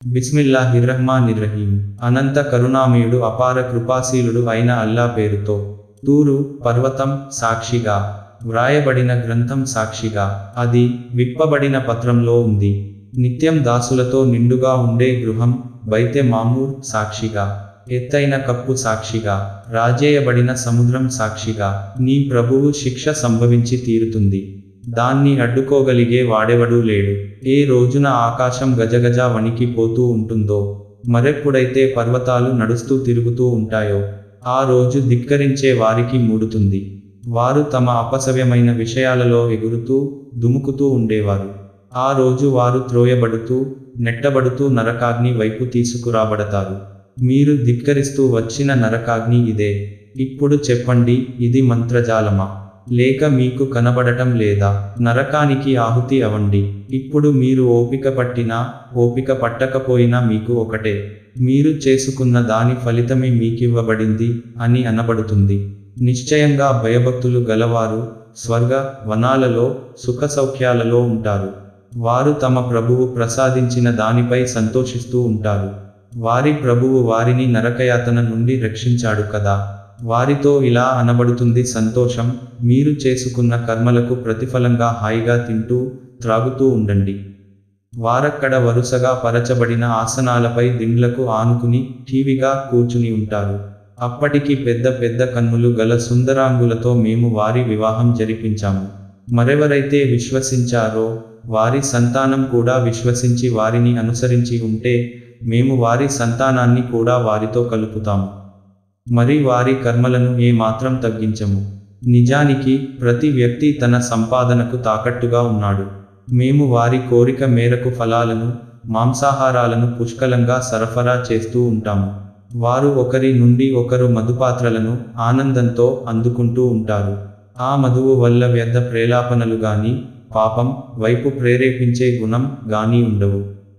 బిస్మిల్లాహిర్రహ్మానిర్రహీం అనంత కరుణామయుడు అపార కృపాశీలుడు అయిన అల్లా పేరుతో తూరు పర్వతం సాక్షిగా వ్రాయబడిన గ్రంథం సాక్షిగా అది విప్పబడిన పత్రంలో ఉంది నిత్యం దాసులతో నిండుగా ఉండే గృహం బైతే మామూర్ సాక్షిగా ఎత్తైన కప్పు సాక్షిగా రాజేయబడిన సముద్రం సాక్షిగా నీ ప్రభువు శిక్ష సంభవించి తీరుతుంది దాన్ని అడ్డుకోగలిగే వాడెవడూ లేడు ఏ రోజున ఆకాశం గజగజ వణికిపోతూ ఉంటుందో మరెప్పుడైతే పర్వతాలు నడుస్తూ తిరుగుతూ ఉంటాయో ఆ రోజు ధిక్కరించే వారికి మూడుతుంది వారు తమ అపసవ్యమైన విషయాలలో ఎగురుతూ దుముకుతూ ఉండేవారు ఆ రోజు వారు త్రోయబడుతూ నెట్టబడుతూ నరకాగ్ని వైపు తీసుకురాబడతారు మీరు ధిక్కరిస్తూ వచ్చిన నరకాగ్ని ఇదే ఇప్పుడు చెప్పండి ఇది మంత్రజాలమా లేక మీకు కనబడటం లేదా నరకానికి ఆహుతి అవండి ఇప్పుడు మీరు ఓపిక పట్టినా ఓపిక పట్టకపోయినా మీకు ఒకటే మీరు చేసుకున్న దాని ఫలితమే మీకివ్వబడింది అని అనబడుతుంది నిశ్చయంగా భయభక్తులు గలవారు స్వర్గ వనాలలో సుఖ సౌఖ్యాలలో ఉంటారు వారు తమ ప్రభువు ప్రసాదించిన దానిపై సంతోషిస్తూ ఉంటారు వారి ప్రభువు వారిని నరకయాతన నుండి రక్షించాడు కదా వారితో ఇలా అనబడుతుంది సంతోషం మీరు చేసుకున్న కర్మలకు ప్రతిఫలంగా హాయిగా తింటూ త్రాగుతూ ఉండండి వారక్కడ వరుసగా పరచబడిన ఆసనాలపై దిండ్లకు ఆనుకుని ఠీవిగా కూర్చుని ఉంటారు అప్పటికి పెద్ద పెద్ద కన్నులు గల సుందరాంగులతో మేము వారి వివాహం జరిపించాము మరెవరైతే విశ్వసించారో వారి సంతానం కూడా విశ్వసించి వారిని అనుసరించి ఉంటే మేము వారి సంతానాన్ని కూడా వారితో కలుపుతాము మరి వారి కర్మలను ఏ మాత్రం తగ్గించము నిజానికి ప్రతి వ్యక్తి తన సంపాదనకు తాకట్టుగా ఉన్నాడు మేము వారి కోరిక మేరకు ఫలాలను మాంసాహారాలను పుష్కలంగా సరఫరా చేస్తూ ఉంటాము వారు ఒకరి నుండి ఒకరు మధుపాత్రలను ఆనందంతో అందుకుంటూ ఉంటారు ఆ మధువు వల్ల వ్యర్థ ప్రేలాపనలు గాని పాపం వైపు ప్రేరేపించే గుణం గాని ఉండవు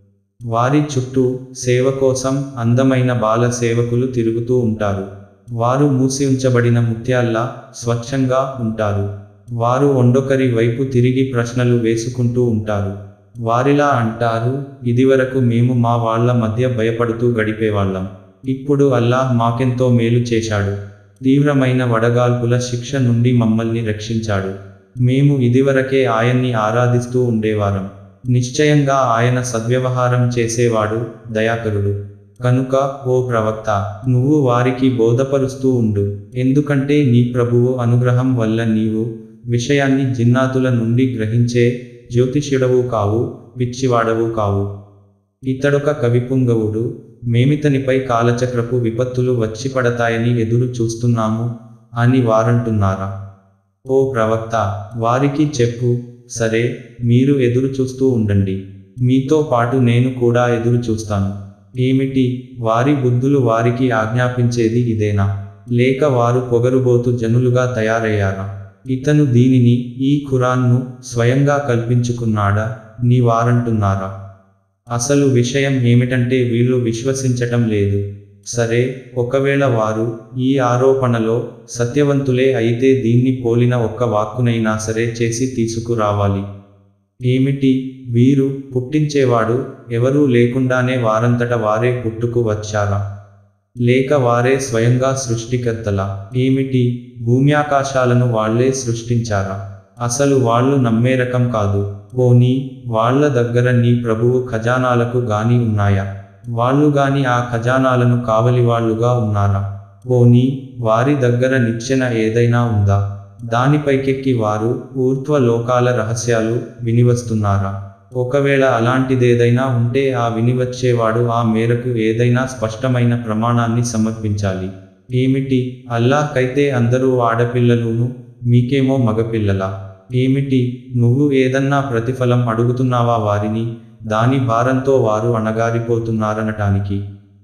వారి చుట్టూ సేవ కోసం అందమైన బాల సేవకులు తిరుగుతూ ఉంటారు వారు మూసి ఉంచబడిన ముత్యాల్లా స్వచ్ఛంగా ఉంటారు వారు ఒండొకరి వైపు తిరిగి ప్రశ్నలు వేసుకుంటూ ఉంటారు వారిలా అంటారు ఇదివరకు మేము మా వాళ్ళ మధ్య భయపడుతూ గడిపేవాళ్ళం ఇప్పుడు అల్లాహ్ మాకెంతో మేలు చేశాడు తీవ్రమైన వడగాల్పుల శిక్ష నుండి మమ్మల్ని రక్షించాడు మేము ఇదివరకే ఆయన్ని ఆరాధిస్తూ ఉండేవారం నిశ్చయంగా ఆయన సద్వ్యవహారం చేసేవాడు దయాకరుడు కనుక ఓ ప్రవక్త నువ్వు వారికి బోధపరుస్తూ ఉండు ఎందుకంటే నీ ప్రభువు అనుగ్రహం వల్ల నీవు విషయాన్ని జిన్నాతుల నుండి గ్రహించే జ్యోతిష్యుడవు కావు పిచ్చివాడవు కావు ఇతడొక కవిపుంగవుడు మేమితనిపై కాలచక్రపు విపత్తులు వచ్చి పడతాయని ఎదురు చూస్తున్నాము అని వారంటున్నారా ఓ ప్రవక్త వారికి చెప్పు సరే మీరు ఎదురు చూస్తూ ఉండండి మీతో పాటు నేను కూడా ఎదురు చూస్తాను ఏమిటి వారి బుద్ధులు వారికి ఆజ్ఞాపించేది ఇదేనా లేక వారు పొగరుబోతు జనులుగా తయారయ్యారా ఇతను దీనిని ఈ ఖురాన్ను స్వయంగా కల్పించుకున్నాడా నీ వారంటున్నారా అసలు విషయం ఏమిటంటే వీళ్ళు విశ్వసించటం లేదు సరే ఒకవేళ వారు ఈ ఆరోపణలో సత్యవంతులే అయితే దీన్ని పోలిన ఒక్క వాక్కునైనా సరే చేసి తీసుకురావాలి ఏమిటి వీరు పుట్టించేవాడు ఎవరూ లేకుండానే వారంతట వారే పుట్టుకు వచ్చారా లేక వారే స్వయంగా సృష్టికర్తలా ఏమిటి భూమ్యాకాశాలను వాళ్లే సృష్టించారా అసలు వాళ్ళు నమ్మే రకం కాదు పోనీ వాళ్ళ దగ్గర నీ ప్రభువు ఖజానాలకు గాని ఉన్నాయా వాళ్ళు గాని ఆ ఖజానాలను కావలివాళ్లుగా ఉన్నారా పోనీ వారి దగ్గర నిచ్చెన ఏదైనా ఉందా దానిపైకెక్కి వారు ఊర్ధ్వ లోకాల రహస్యాలు వినివస్తున్నారా ఒకవేళ అలాంటిదేదైనా ఉంటే ఆ వినివచ్చేవాడు ఆ మేరకు ఏదైనా స్పష్టమైన ప్రమాణాన్ని సమర్పించాలి ఏమిటి అల్లాహ్కైతే అందరూ ఆడపిల్లలును మీకేమో మగపిల్లలా ఏమిటి నువ్వు ఏదన్నా ప్రతిఫలం అడుగుతున్నావా వారిని దాని భారంతో వారు అణగారిపోతున్నారనటానికి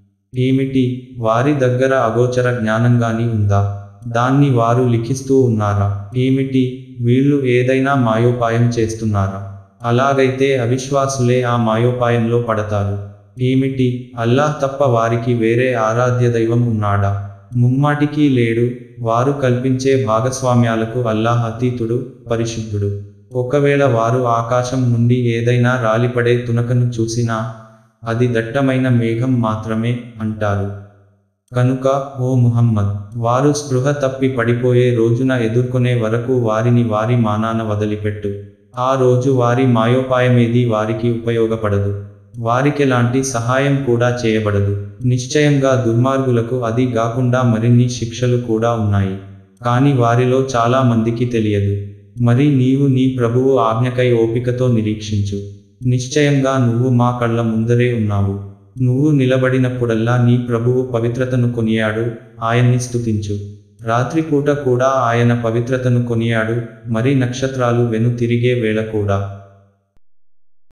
ఏమిటి వారి దగ్గర అగోచర జ్ఞానంగాని ఉందా దాన్ని వారు లిఖిస్తూ ఉన్నారా ఏమిటి వీళ్ళు ఏదైనా మాయోపాయం చేస్తున్నారా అలాగైతే అవిశ్వాసులే ఆ మాయోపాయంలో పడతారు ఏమిటి అల్లాహ్ తప్ప వారికి వేరే ఆరాధ్య దైవం ఉన్నాడా ముమ్మాటికి లేడు వారు కల్పించే భాగస్వామ్యాలకు అల్లాహ్ అతీతుడు పరిశుద్ధుడు ఒకవేళ వారు ఆకాశం నుండి ఏదైనా రాలిపడే తునకను చూసినా అది దట్టమైన మేఘం మాత్రమే అంటారు కనుక ఓ ముహమ్మద్ వారు స్పృహ తప్పి పడిపోయే రోజున ఎదుర్కొనే వరకు వారిని వారి మానాన వదిలిపెట్టు ఆ రోజు వారి మాయోపాయమేది వారికి ఉపయోగపడదు వారికెలాంటి సహాయం కూడా చేయబడదు నిశ్చయంగా దుర్మార్గులకు అది గాకుండా మరిన్ని శిక్షలు కూడా ఉన్నాయి కాని వారిలో చాలా మందికి తెలియదు మరి నీవు నీ ప్రభువు ఆజ్ఞకై ఓపికతో నిరీక్షించు నిశ్చయంగా నువ్వు మా కళ్ళ ముందరే ఉన్నావు నువ్వు నిలబడినప్పుడల్లా నీ ప్రభువు పవిత్రతను కొనియాడు ఆయన్ని స్తుతించు రాత్రిపూట కూడా ఆయన పవిత్రతను కొనియాడు మరి నక్షత్రాలు వెను తిరిగే వేళ కూడా